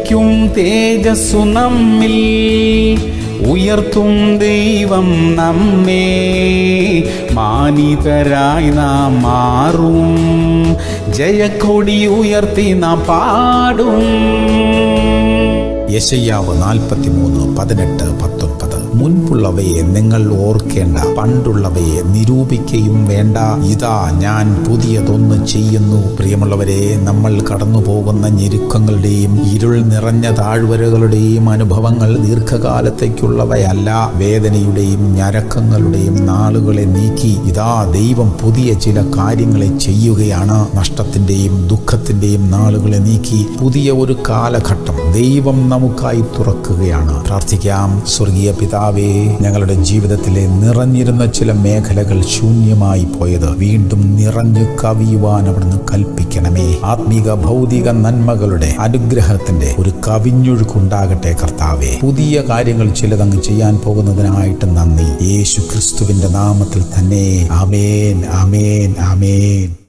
ശക്തിക്കും തേജസ്സു നമ്മിൽ ഉയർത്തും ദൈവം നമ്മെ മാനിതരായി നാം മാറും ജയക്കൊടി ഉയർത്തി നാം പാടും യശയ്യാവ് നാൽപ്പത്തിമൂന്ന് പതിനെട്ട് പത്തൊൻപത് മുൻപുള്ളവയെ നിങ്ങൾ ഓർക്കേണ്ട പണ്ടുള്ളവയെ നിരൂപിക്കുകയും വേണ്ട ഇതാ ഞാൻ പുതിയതൊന്ന് ചെയ്യുന്നു പ്രിയമുള്ളവരെ നമ്മൾ കടന്നു പോകുന്ന ഞെരുക്കങ്ങളുടെയും ഇരുൾ നിറഞ്ഞ താഴ്വരകളുടെയും അനുഭവങ്ങൾ ദീർഘകാലത്തേക്കുള്ളവയല്ല വേദനയുടെയും ഞരക്കങ്ങളുടെയും നാളുകളെ നീക്കി ഇതാ ദൈവം പുതിയ ചില കാര്യങ്ങളെ ചെയ്യുകയാണ് നഷ്ടത്തിന്റെയും ദുഃഖത്തിന്റെയും നാളുകളെ നീക്കി പുതിയ ഒരു കാലഘട്ടം ദൈവം നമുക്കായി തുറക്കുകയാണ് പ്രാർത്ഥിക്കാം സ്വർഗീയ പിതാവേ ഞങ്ങളുടെ ജീവിതത്തിലെ നിറഞ്ഞിരുന്ന ചില മേഖലകൾ ശൂന്യമായി പോയത് വീണ്ടും നിറഞ്ഞു കവിയുവാൻ അവിടുന്ന് കൽപ്പിക്കണമേ ആത്മീക ഭൗതിക നന്മകളുടെ അനുഗ്രഹത്തിന്റെ ഒരു കവിഞ്ഞൊഴുക്കുണ്ടാകട്ടെ കർത്താവേ പുതിയ കാര്യങ്ങൾ ചിലതങ്ങ് ചെയ്യാൻ പോകുന്നതിനായിട്ട് നന്ദി യേശു ക്രിസ്തുവിന്റെ നാമത്തിൽ തന്നെ അമേൻ അമേൻ അമേൻ